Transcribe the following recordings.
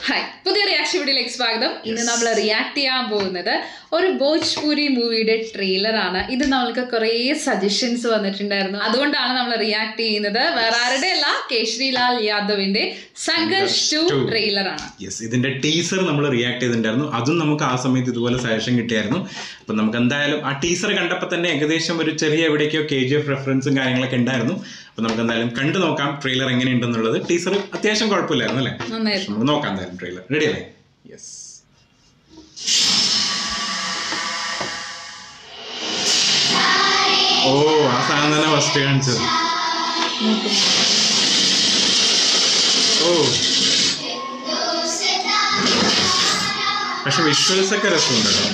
Hi പുതിയ reaction വീഡിയോയിലേക്ക് സ്വാഗതം ഇന്ന് നമ്മൾ റിയാക്ട് ചെയ്യാൻ പോകുന്നത് ഒരു ഭോജ്പൂരി മൂവിയുടെ ട്രെയിലർ ആണ് ഇത് നമ്മൾക്ക് കുറേ സജഷൻസ് വന്നിട്ടുണ്ടായിരുന്നു അതുകൊണ്ടാണ് നമ്മൾ റിയാക്ട് ചെയ്യുന്നത് വേറെ ആരുടെ അല്ല കേശ്രീലാൽ യാദവിന്റെ സംഘർഷ് ടു ട്രെയിലർ ആണ് യെസ് ഇതിന്റെ ടീസർ നമ്മൾ റിയാക്ട് ചെയ്തിട്ടുണ്ടായിരുന്നു അതും നമുക്ക് ആ സമയത്ത് ഇതുപോലെ സജഷൻ കിട്ടിയായിരുന്നു അപ്പൊ നമുക്ക് എന്തായാലും ആ ടീസർ കണ്ടപ്പോൾ തന്നെ ഏകദേശം ഒരു ചെറിയ എവിടേക്കോ കെ ജി എഫ് റെഫറൻസും കാര്യങ്ങളൊക്കെ ഉണ്ടായിരുന്നു അപ്പൊ നമുക്ക് എന്തായാലും കണ്ടു നോക്കാം ട്രെയിലർ എങ്ങനെയുണ്ടെന്നുള്ളത് ടീസർ അത്യാവശ്യം കുഴപ്പമില്ലായിരുന്നു അല്ലേ നന്നായിരുന്നു നമുക്ക് നോക്കാം എന്തായാലും ട്രെയിലർ റെഡി അല്ലേ യെസ് ഓ ആ സാധനം തന്നെ ഫസ്റ്റ് കാണിച്ചത് ഓ പക്ഷെ വിഷ്വൽസ് ഒക്കെ രസമുണ്ട് കേട്ടോ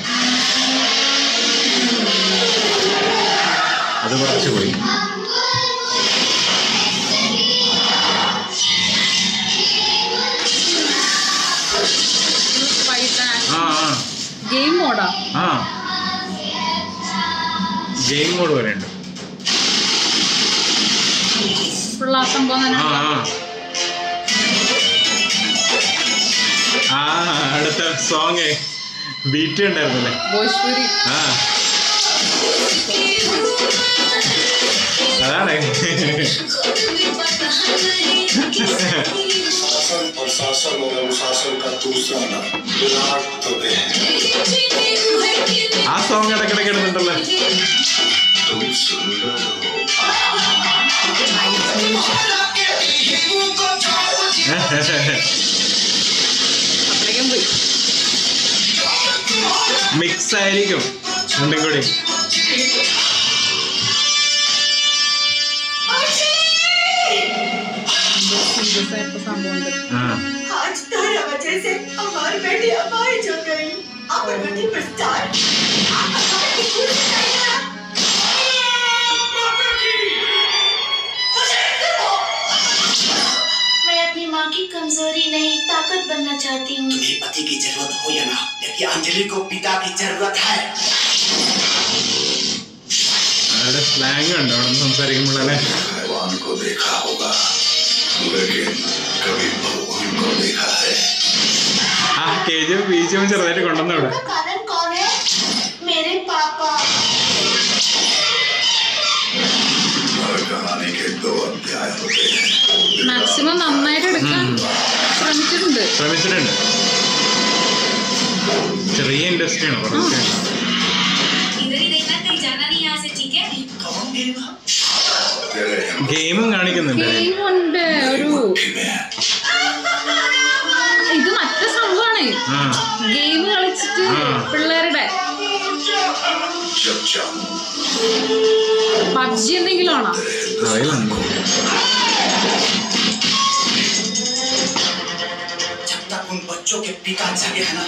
അത് കുറച്ച് പോയി ആ ആ ഗെയിം മോഡാ ആ ഗെയിം മോഡ് വരെ ഉണ്ട് ഫുൾ ആ സംഭവം തന്നെ ആ ആ ആ അടുത്ത സോങ് ബീറ്റ് ഉണ്ടായിരുന്നല്ലേ ഭോജ്പൂരി ആ അതാണ് शासन प्रशासन और अनुशासन का दूसरा नाम विराट दुबे ആ സോങ് ഇടയ്ക്കിടയ്ക്ക് ഇടുന്നുണ്ടല്ലോ तुम सुंदर हो അപ്പോഴേക്കും പോയി മിക്സ് ആയിരിക്കും രണ്ടും കൂടി സീരിയസ് ആയിട്ട് സംഭവം ഉണ്ട് ആ आज तारा वजह से हमारी बेटी हमारी जो गई अपन बेटी पर स्टार आप हमारी कुछ नहीं है मैं अपनी माँ की कमजोरी नहीं ताकत बनना चाहती हूँ तुम्हें पति की जरूरत हो या ना हो लेकिन अंजलि को पिता की जरूरत है അവിടെ സ്ലാങ് ഉണ്ട് അവിടെ നിന്ന് സംസാരിക്കുമ്പോഴല്ലേ हैवान को देखा होगा लेकिन कभी भगवान को देखा है ആ K G F B G M ചെറുതായിട്ട് കൊണ്ടുവന്നു ഇവിടെ इसका कारण कौन है मेरे पापा हर कहानी के दो अध्याय होते हैं മാക്സിമം നന്നായിട്ട് എടുക്കാൻ ശ്രമിച്ചിട്ടുണ്ട് ശ്രമിച്ചിട്ടുണ്ട് ചെറിയ ഇൻഡസ്ട്രിയാണ് കുറച്ച് इधर ही देखना कहीं जाना नहीं यहाँ से ठीक है कौन देगा तेरे ഗെയിമും കാണിക്കുന്നുണ്ട് ഗെയിം ഉണ്ട് ഒരു हिम्मत में ഇത് മറ്റേ സംഭവമാണ് ആ ഗെയിം കളിച്ചിട്ട് ആ. പിള്ളേരുടെ जब चाहूं പബ്ജി എന്തെങ്കിലും ആണോ അറിയില്ല जब तक उन बच्चों के पिता जगे है ना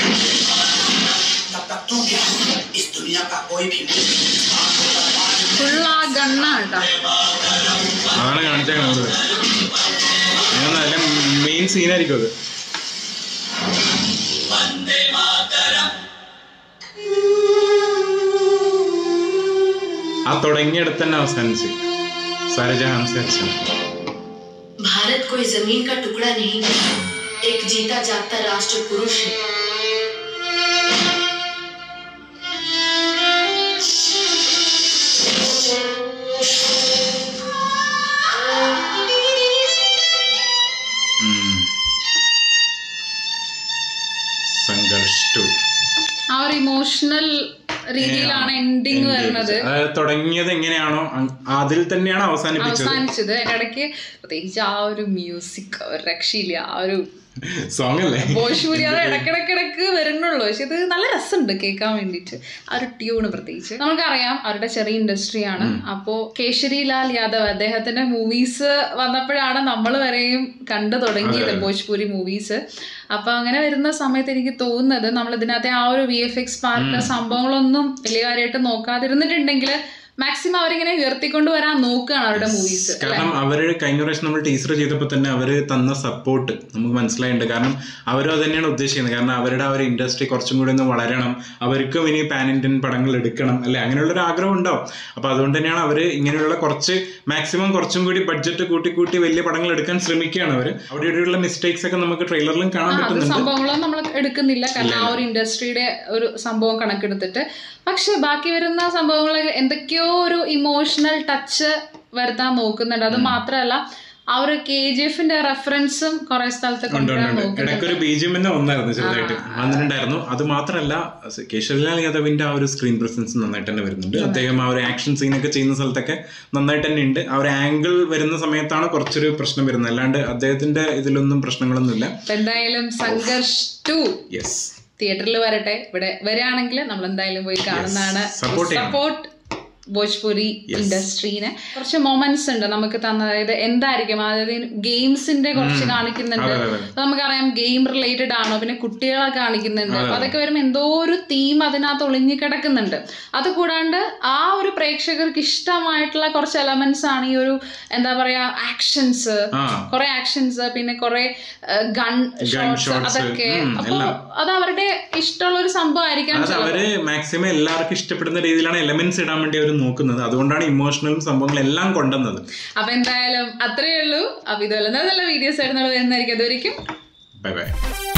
तब तक तू क्या इस दुनिया का कोई भी ഫുൾ ആ ഗണ്ണാണ് കേട്ടോ അതാണ് കാണിച്ചേക്കണത് അങ്ങനെ അതിലെ മെയിൻ സീനായിരിക്കും അത് ആ തുടങ്ങിയെടുത്ത് തന്നെ അവസാനിച്ച് സരജഹാൻ സെക്ഷൻ भारत कोई जमीन का टुकड़ा नहीं एक जीता जागता राष्ट्र पुरुष है സംഘർഷ് ടു ആ ഒരു ഇമോഷണൽ രീതിയിലാണ് എൻഡിങ് വരുന്നത് തുടങ്ങിയത് എങ്ങനെയാണോ അങ് അതിൽ തന്നെയാണ് അവസാനിപ്പിച്ചത് അവസാനിച്ചത് അതിന്റെ ഇടയ്ക്ക് പ്രത്യേകിച്ച് ആ ഒരു മ്യൂസിക് ഒരു രക്ഷയില്ല ആ ഒരു സോങ് അല്ലേ ഭോജ്പൂരി അത് ഇടക്കിടക്കിടക്ക് വരുന്നുള്ളൂ പക്ഷെ ഇത് നല്ല രസമുണ്ട് കേൾക്കാൻ വേണ്ടിയിട്ട് ആ ഒരു ട്യൂണ് പ്രത്യേകിച്ച് നമുക്കറിയാം അവരുടെ ചെറിയ ഇൻഡസ്ട്രിയാണ് അപ്പോ കേശരി ലാൽ യാദവ് അദ്ദേഹത്തിന്റെ മൂവീസ് വന്നപ്പോഴാണ് നമ്മൾ വരെയും കണ്ടു തുടങ്ങിയത് ഭോജ്പൂരി മൂവീസ് അപ്പൊ അങ്ങനെ വരുന്ന സമയത്ത് എനിക്ക് തോന്നുന്നത് നമ്മൾ ഇതിനകത്തെ ആ ഒരു വി എഫ് എക്സ് പാർട്ട് സംഭവങ്ങളൊന്നും വലിയ കാര്യമായിട്ട് നോക്കാതിരുന്നിട്ടുണ്ടെങ്കിൽ മാക്സിമം അവരിങ്ങനെ ഉയർത്തിക്കൊണ്ട് വരാൻ നോക്കുകയാണ് അവരുടെ മൂവീസ് കാരണം അവര് കഴിഞ്ഞ പ്രാവശ്യം നമ്മൾ ടീച്ചർ ചെയ്തപ്പോൾ തന്നെ അവര് തന്ന സപ്പോർട്ട് നമുക്ക് മനസ്സിലായിട്ടുണ്ട് കാരണം അവരും അത് തന്നെയാണ് ഉദ്ദേശിക്കുന്നത് കാരണം അവരുടെ ആ ഒരു ഇൻഡസ്ട്രി കുറച്ചും കൂടി ഒന്ന് വളരണം അവർക്കും ഇനി പാൻ ഇന്ത്യൻ പടങ്ങൾ എടുക്കണം അല്ലെ അങ്ങനെയുള്ള ഒരു ആഗ്രഹം ഉണ്ടാവും അപ്പൊ അതുകൊണ്ട് തന്നെയാണ് അവര് ഇങ്ങനെയുള്ള കുറച്ച് മാക്സിമം കുറച്ചും കൂടി ബഡ്ജറ്റ് കൂട്ടി കൂട്ടി വലിയ പടങ്ങൾ എടുക്കാൻ ശ്രമിക്കുകയാണ് അവര് അവിടെ ഇവിടെയുള്ള മിസ്റ്റേക്സ് ഒക്കെ നമുക്ക് ട്രെയിലറിലും കാണാൻ ആ, അത് പറ്റുന്നുണ്ട് സംഭവങ്ങളും നമ്മൾ എടുക്കുന്നില്ല കാരണം ആ ഒരു ഇൻഡസ്ട്രിയുടെ ഒരു സംഭവം കണക്കെടുത്തിട്ട് പക്ഷെ ബാക്കി വരുന്ന സംഭവങ്ങൾ എന്തൊക്കെയോ ഒരു ഇമോഷണൽ ടച്ച് വരുത്താൻ നോക്കുന്നുണ്ട് അത് മാത്രമല്ല ആ ഒരു കെ ജി എഫിന്റെ റെഫറൻസും കുറെ സ്ഥലത്ത് ഉണ്ട് കൊണ്ടുവരാൻ ഉണ്ട് ഉണ്ട്. നോക്കുന്നുണ്ട് ഇടയ്ക്കൊരു ബി ജി എം തന്നെ വന്നായിരുന്നു ചെറുതായിട്ട് വന്നിട്ടുണ്ടായിരുന്നു അത് മാത്രമല്ല കേശവലാൽ യാദവിന്റെ ആ ഒരു സ്ക്രീൻ പ്രസൻസ് നന്നായിട്ട് തന്നെ വരുന്നുണ്ട് അദ്ദേഹം ആ ഒരു ആക്ഷൻ സീനൊക്കെ ചെയ്യുന്ന സ്ഥലത്തൊക്കെ നന്നായിട്ട് തന്നെ ഉണ്ട് ആ ഒരു ആംഗിൾ വരുന്ന സമയത്താണ് കുറച്ചൊരു പ്രശ്നം വരുന്നത് അല്ലാണ്ട് അദ്ദേഹത്തിന്റെ ഇതിലൊന്നും പ്രശ്നങ്ങളൊന്നുമില്ല അപ്പൊ എന്തായാലും സംഘർഷ് ടു യെസ് തിയേറ്ററിൽ വരട്ടെ ഇവിടെ വരികയാണെങ്കിൽ നമ്മൾ എന്തായാലും പോയി കാണുന്നതാണ് Support ചെയ്യണം. സപ്പോർട്ട് ഭോജ്പുരി ഇൻഡസ്ട്രീനെ കുറച്ച് മൊമെന്റ്സ് ഉണ്ട് നമുക്ക് തന്ന അതായത് എന്തായിരിക്കും അതായത് ഗെയിംസിന്റെ കുറച്ച് കാണിക്കുന്നുണ്ട് അതെ, അതെ. അപ്പൊ നമുക്കറിയാം ഗെയിം റിലേറ്റഡ് ആണോ പിന്നെ കുട്ടികളെ കാണിക്കുന്നുണ്ട് അപ്പൊ അതൊക്കെ വരുമ്പോൾ എന്തോ ഒരു തീം അതിനകത്ത് ഒളിഞ്ഞു കിടക്കുന്നുണ്ട് അത് കൂടാണ്ട് ആ ഒരു പ്രേക്ഷകർക്ക് ഇഷ്ടമായിട്ടുള്ള കുറച്ച് എലമെന്റ്സ് ആണ് ഈ ഒരു എന്താ പറയാ ആക്ഷൻസ് ആ കുറെ ആക്ഷൻസ് പിന്നെ കുറെ ഗൺ ഷോട്ട്സ് shots, അതൊക്കെ ഉം, അപ്പൊ എല്ലാം. അത് അവരുടെ ഇഷ്ടമുള്ള ഒരു സംഭവം ആയിരിക്കാം അത് അവര് മാക്സിമം എല്ലാവർക്കും ഇഷ്ടപ്പെടുന്ന രീതിയിലാണ് എലമെന്റ്സ് ഇടാൻ വേണ്ടി അവർ നോക്കുന്നത് അതുകൊണ്ടാണ് ഇമോഷണലും സംഭവങ്ങളെല്ലാം കൊണ്ടുവന്നത് അപ്പൊ എന്തായാലും അത്രയേ ഉള്ളൂ അപ്പൊ ഇതുപോലെ നല്ല നല്ല വീഡിയോസ് ആയിട്ട് നമ്മൾ വരുന്നതായിരിക്കും അതുവരെയും ബൈ ബൈ